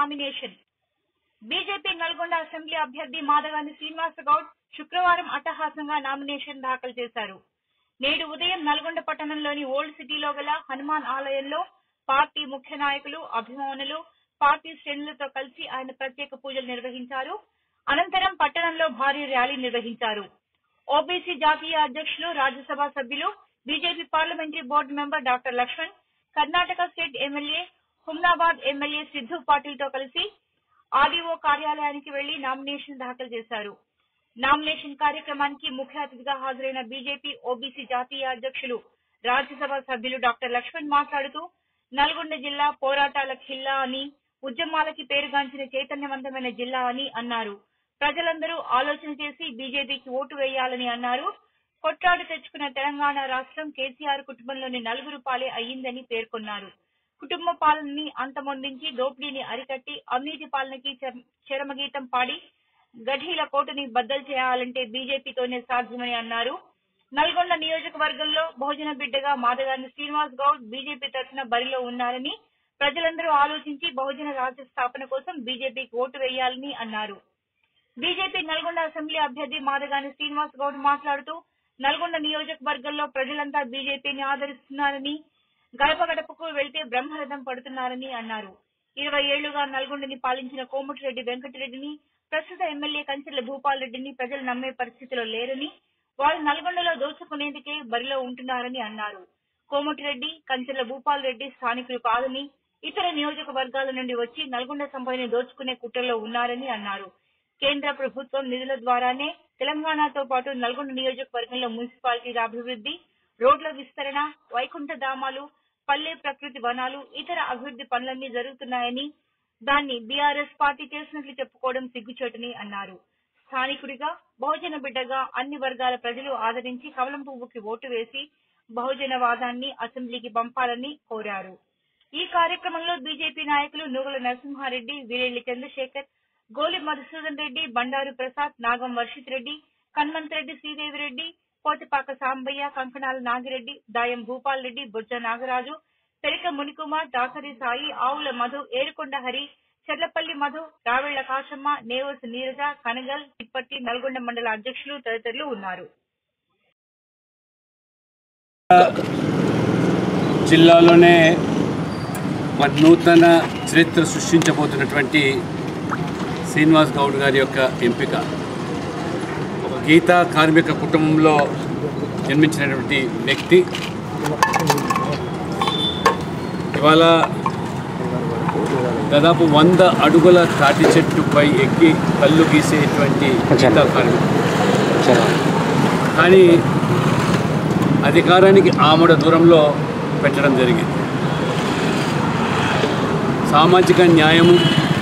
nomination BJP Nalgonda assembly అభ్యర్థి మాదగాని శ్రీనివాస గౌడ్ శుక్రవారం అట్టహాసంగా నామినేషన్ దాఖలు చేశారు నేడు ఉదయం నల్గొండ పట్టణంలోని ఓల్డ్ సిటీలో గల హనుమాన్ ఆలయంలో పార్టీ ముఖ్య నాయకులు అభిమానులు పార్టీ శ్రేణులతో కలిసి ఆయన ప్రత్యేక పూజలు నిర్వహించారు అనంతరం పట్టణంలో భారీ ర్యాలీ నిర్వహించారు ఓబీసీ జాతీయ అధ్యక్షులు రాజ్యసభ సభ్యులు BJP parliamentary board member doctor Laxman Karnataka state MLA Humnabad MLA Siddu పాటిల్తో కలిసి ఆర్డీఓ కార్యాలయానికి వెళ్లి నామినేషన్ దాఖలు చేశారు నామినేషన్ కార్యక్రమానికి ముఖ్య అతిథిగా హాజరైన బీజేపీ ఓబీసీ జాతీయ అధ్యక్షులు రాజ్యసభ సభ్యులు డాక్టర్ లక్ష్మణ్ మాట్లాడుతూ నల్గొండ జిల్లా పోరాటాల ఖిల్లా అని ఉద్యమాలకి పేరుగాంచిన చైతన్యవంతమైన జిల్లా అని అన్నారు ప్రజలందరూ ఆలోచన చేసి బీజేపీకి ఓటు వేయాలని అన్నారు కొట్లాడు తెచ్చుకున్న తెలంగాణ రాష్ట్రం కేసీఆర్ కుటుంబంలోని నలుగురు పాలే అయ్యిందని పేర్కొన్నారు కుటుంబ పాలనని అంతమొందించి దోపిడీని అరికట్టి అవినీతి పాలనకి చర- చరమగీతం పాడి గఢీల కోటని బద్దలు చేయాలంటే బీజేపీతోనే సాధ్యమని అన్నారు నల్గొండ నియోజకవర్గంలో భోజన బిడ్డగా మాదగాని శ్రీనివాస్ గౌడ్ బీజేపీ తరఫున బరిలో ఉన్నారని ప్రజలందరూ ఆలోచించి బహుజన రాజ్య స్థాపన కోసం బీజేపీకి ఓటు వేయాలని అన్నారు బీజేపీ నల్గొండ అసెంబ్లీ అభ్యర్థి మాదగాని శ్రీనివాస్ గౌడ్ మాట్లాడుతూ నల్గొండ నియోజకవర్గంలో ప్రజలంతా బీజేపీని ఆదరిస్తున్నారని గడప గడపకు వెళ్తే బ్రహ్మరథం పడుతున్నారని అన్నారు ఇరవై ఏళ్లుగా నల్గొండని పాలించిన కోమటిరెడ్డి వెంకటరెడ్డిని ప్రస్తుత ఎమ్మెల్యే కంచెల భూపాల్ రెడ్డిని ప్రజలు నమ్మే పరిస్థితిలో లేరని వారు నల్గొండలో దోచుకునేందుకే బరిలో ఉంటున్నారని అన్నారు కోమటిరెడ్డి కంచెల భూపాల్ రెడ్డి స్థానికులు కాదని ఇతర నియోజకవర్గాల నుండి వచ్చి నల్గొండ సంపదని దోచుకునే కుట్రలో ఉన్నారని అన్నారు కేంద్ర ప్రభుత్వం నిధుల ద్వారానే తెలంగాణతో పాటు నల్గొండ నియోజకవర్గంలో మున్సిపాలిటీల అభివృద్ధి రోడ్ల విస్తరణ వైకుంఠ ధామాలు పల్లె ప్రకృతి వనాలు ఇతర అభివృద్ధి పనులన్నీ జరుగుతున్నాయని దాన్ని బీఆర్ఎస్ పార్టీ చేసినట్లు చెప్పుకోవడం సిగ్గుచేటని అన్నారు స్థానికుడిగా బహుజన బిడ్డగా అన్ని వర్గాల ప్రజలు ఆదరించి కమలం పువ్వుకి ఓటు వేసి బహుజన వాదాన్ని అసెంబ్లీకి పంపాలని కోరారు ఈ కార్యక్రమంలో బీజేపీ నాయకులు నూగుల నరసింహారెడ్డి వీరెల్లి చంద్రశేఖర్ గోలి మధుసూదన్ రెడ్డి బండారు ప్రసాద్ నాగం వర్షిత్ రెడ్డి కన్మంత్ రెడ్డి శ్రీదేవి రెడ్డి పోతిపాక సాంబయ్య కంకణాల నాగిరెడ్డి దాయం భూపాల్ రెడ్డి బుజ్జ నాగరాజు పెరిక మునికుమార్ దాసరి సాయి ఆవుల మధు ఏరుకొండ హరి చెర్లపల్లి మధు రావెళ్ల కాశమ్మ నేవస్ నీరజ కనగల్ తిప్పట్టి నల్గొండ మండల అధ్యక్షులు తదితరులు ఉన్నారు జిల్లాలోనే ఒక నూతన చరిత్ర సృష్టించబోతున్నటువంటి శ్రీనివాస్ గౌడ్ గారి యొక్క ఎంపిక ఒక గీతా కార్మిక కుటుంబంలో జన్మించినటువంటి వ్యక్తి ఇవాళ దాదాపు వంద అడుగుల తాటి చెట్టుపై ఎక్కి కళ్ళు గీసేటువంటి గీతా కార్మికుడు కానీ అధికారానికి ఆమడ దూరంలో పెట్టడం జరిగింది సామాజిక న్యాయము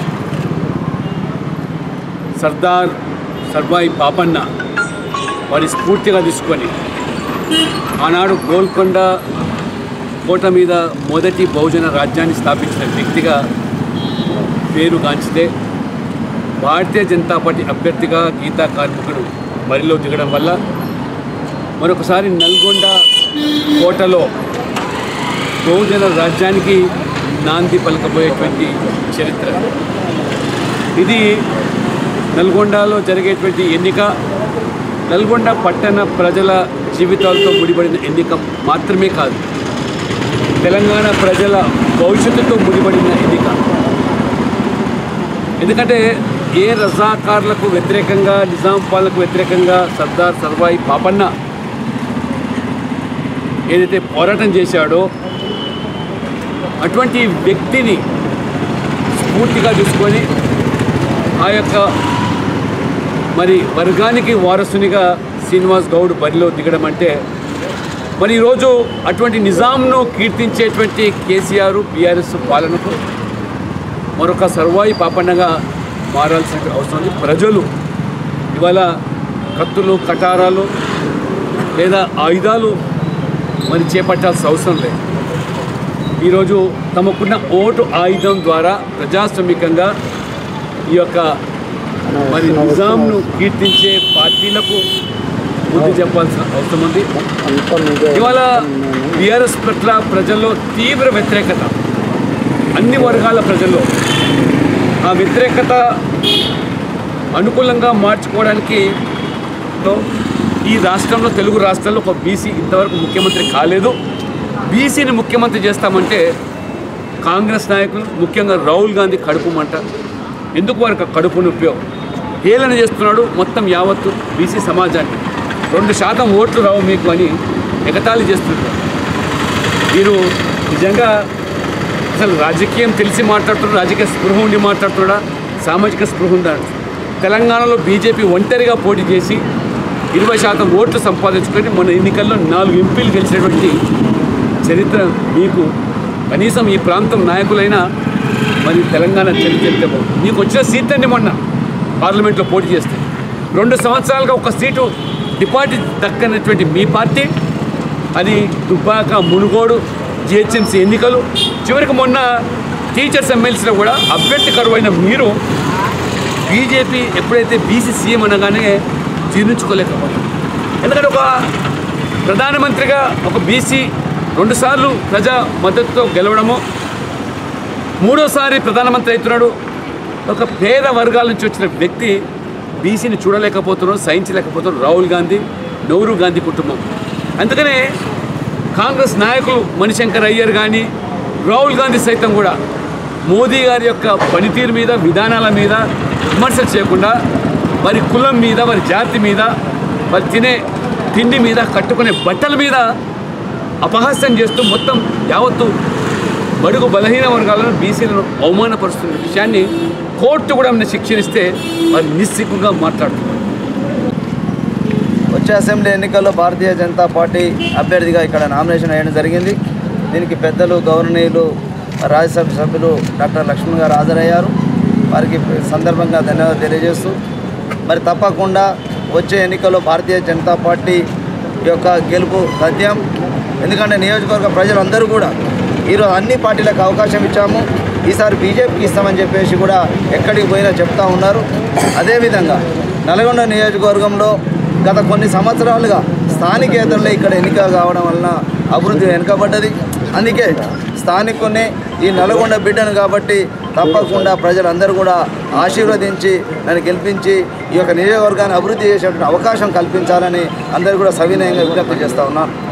సర్దార్ సర్వాయి పాపన్న వారి స్ఫూర్తిగా తీసుకొని ఆనాడు గోల్కొండ కోట మీద మొదటి బహుజన రాజ్యాన్ని స్థాపించిన వ్యక్తిగా పేరుగాంచితే భారతీయ జనతా పార్టీ అభ్యర్థిగా గీతా కార్మికుడు బరిలో దిగడం వల్ల మరొకసారి నల్గొండ కోటలో బహుజన రాజ్యానికి నాంది పలకబోయేటువంటి చరిత్ర ఇది నల్గొండలో జరిగేటువంటి ఎన్నిక నల్గొండ పట్టణ ప్రజల జీవితాలతో ముడిపడిన ఎన్నిక మాత్రమే కాదు తెలంగాణ ప్రజల భవిష్యత్తుతో ముడిపడిన ఎన్నిక ఎందుకంటే ఏ రజాకార్లకు వ్యతిరేకంగా నిజాం పాలనకు వ్యతిరేకంగా సర్దార్ సర్వాయి పాపన్న ఏదైతే పోరాటం చేశాడో అటువంటి వ్యక్తిని స్ఫూర్తిగా తీసుకొని ఆ యొక్క మరి వర్గానికి వారసునిగా శ్రీనివాస్ గౌడ్ బరిలో దిగడం అంటే మరి ఈరోజు అటువంటి నిజాంను కీర్తించేటువంటి కేసీఆర్ బీఆర్ఎస్ పాలనకు మరొక సర్వాయి పాపన్నగా మారాల్సిన అవసరం ఉంది ప్రజలు ఇవాళ కత్తులు కటారాలు లేదా ఆయుధాలు మరి చేపట్టాల్సిన అవసరం లేదు ఈరోజు తమకున్న ఓటు ఆయుధం ద్వారా ప్రజాస్వామికంగా ఈ యొక్క మరి నిజాంను కీర్తించే పార్టీలకు బుద్ధి చెప్పాల్సిన అవసరం ఉంది ఇవాళ బీఆర్ఎస్ పట్ల ప్రజల్లో తీవ్ర వ్యతిరేకత అన్ని వర్గాల ప్రజల్లో ఆ వ్యతిరేకత అనుకూలంగా మార్చుకోవడానికి లో ఈ రాష్ట్రంలో తెలుగు రాష్ట్రాల్లో ఒక బీసీ ఇంతవరకు ముఖ్యమంత్రి కాలేదు బీసీని ముఖ్యమంత్రి చేస్తామంటే కాంగ్రెస్ నాయకులు ముఖ్యంగా రాహుల్ గాంధీ కడుపు మంట ఎందుకు వారికి ఆ కడుపు నొప్పి హేళన చేస్తున్నాడు మొత్తం యావత్తు బీసీ సమాజాన్ని రెండు శాతం ఓట్లు రావు మీకు అని ఎగతాళి చేస్తున్నారు మీరు నిజంగా అసలు రాజకీయం తెలిసి మాట్లాడుతున్నాడు రాజకీయ స్పృహ ఉండి మాట్లాడుతున్నాడా సామాజిక స్పృహ ఉందా తెలంగాణలో బీజేపీ ఒంటరిగా పోటీ చేసి ఇరవై శాతం ఓట్లు సంపాదించుకొని మన ఎన్నికల్లో నాలుగు ఎంపీలు గెలిచినటువంటి చరిత్ర మీకు కనీసం ఈ ప్రాంతం నాయకులైనా మరి తెలంగాణ చరిత్ర చెప్తే బాగుంది మీకు వచ్చిన సీట్ అండి మొన్న పార్లమెంట్లో పోటీ చేస్తే రెండు సంవత్సరాలుగా ఒక సీటు డిపాజిట్ దక్కనటువంటి మీ పార్టీ అది దుబ్బాక మునుగోడు జిహెచ్ఎంసీ ఎన్నికలు చివరికి మొన్న టీచర్స్ ఎమ్మెల్సీలో కూడా అభ్యర్థి కరువైన మీరు బీజేపీ ఎప్పుడైతే బీసీ సీఎం అనగానే జీర్ణించుకోలేకపోయారు ఎందుకంటే ఒక ప్రధానమంత్రిగా ఒక బీసీ రెండుసార్లు ప్రజా మద్దతుతో గెలవడము మూడోసారి ప్రధానమంత్రి అవుతున్నాడు ఒక పేద వర్గాల నుంచి వచ్చిన వ్యక్తి బీసీని చూడలేకపోతున్నాడు సహించలేకపోతున్నాడు రాహుల్ గాంధీ నెహ్రూ గాంధీ కుటుంబం అందుకనే కాంగ్రెస్ నాయకులు మణిశంకర్ అయ్యర్ కానీ రాహుల్ గాంధీ సైతం కూడా మోదీ గారి యొక్క పనితీరు మీద విధానాల మీద విమర్శలు చేయకుండా వారి కులం మీద వారి జాతి మీద వారి తినే తిండి మీద కట్టుకునే బట్టల మీద అపహాస్యం చేస్తూ మొత్తం యావత్తు బడుగు బలహీన వర్గాలను బీసీలను అవమానపరుస్తున్న విషయాన్ని కోర్టు కూడా మన శిక్షణిస్తే వారు నిస్సిగ్గుగా మాట్లాడుతున్నారు వచ్చే అసెంబ్లీ ఎన్నికల్లో భారతీయ జనతా పార్టీ అభ్యర్థిగా ఇక్కడ నామినేషన్ వేయడం జరిగింది దీనికి పెద్దలు గౌరవనీయులు రాజ్యసభ సభ్యులు డాక్టర్ లక్ష్మణ్ గారు హాజరయ్యారు వారికి సందర్భంగా ధన్యవాదాలు తెలియజేస్తూ మరి తప్పకుండా వచ్చే ఎన్నికల్లో భారతీయ జనతా పార్టీ యొక్క గెలుపు తథ్యం ఎందుకంటే నియోజకవర్గ ప్రజలందరూ కూడా ఈరోజు అన్ని పార్టీలకు అవకాశం ఇచ్చాము ఈసారి బీజేపీకి ఇస్తామని చెప్పేసి కూడా ఎక్కడికి పోయినా చెప్తా ఉన్నారు అదేవిధంగా నల్గొండ నియోజకవర్గంలో గత కొన్ని సంవత్సరాలుగా స్థానికేతరులే ఇక్కడ ఎన్నిక కావడం వలన అభివృద్ధి వెనుకబడ్డది అందుకే స్థానికుని ఈ నల్గొండ బిడ్డను కాబట్టి తప్పకుండా ప్రజలందరూ కూడా ఆశీర్వదించి నన్ను గెలిపించి ఈ యొక్క నియోజకవర్గాన్ని అభివృద్ధి చేసేటువంటి అవకాశం కల్పించాలని అందరూ కూడా సవినయంగా విజ్ఞప్తి చేస్తా ఉన్నాను